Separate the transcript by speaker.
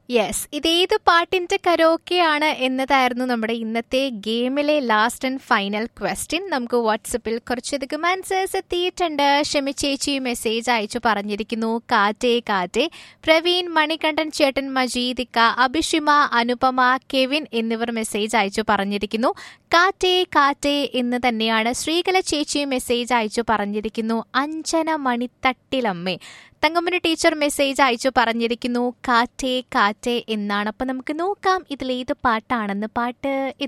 Speaker 1: yes ഇതേത് പാട്ടിന്റെ കരോക്കെയാണ് എന്നതായിരുന്നു നമ്മുടെ ഇന്നത്തെ ഗെയിമിലെ ലാസ്റ്റ് ആൻഡ് ഫൈനൽ ക്വസ്റ്റ്യൻ നമുക്ക് വാട്സപ്പിൽ കുറച്ചധികം ആൻസേഴ്സ് എത്തിയിട്ടുണ്ട് ഷമി ചേച്ചി മെസ്സേജ് അയച്ചു പറഞ്ഞിരിക്കുന്നു കാറ്റേ കാറ്റേ പ്രവീൺ മണികണ്ഠൻ ചേട്ടൻ മജീദിക്ക അഭിഷിമ അനുപമ കെവിൻ എന്നിവർ മെസ്സേജ് അയച്ചു പറഞ്ഞിരിക്കുന്നു കാറ്റേ കാറ്റേ എന്ന് തന്നെയാണ് ശ്രീകല ചേച്ചി മെസ്സേജ് അയച്ചു പറഞ്ഞിരിക്കുന്നു അഞ്ജന മണിത്തട്ടിലമ്മേ തങ്കമ്മന് ടീച്ചർ മെസ്സേജ് അയച്ചു പറഞ്ഞിരിക്കുന്നു കാറ്റേ കാറ്റേ എന്നാണ് അപ്പൊ നമുക്ക് നോക്കാം ഇതിലേത് പാട്ടാണെന്ന് പാട്ട് ഇത്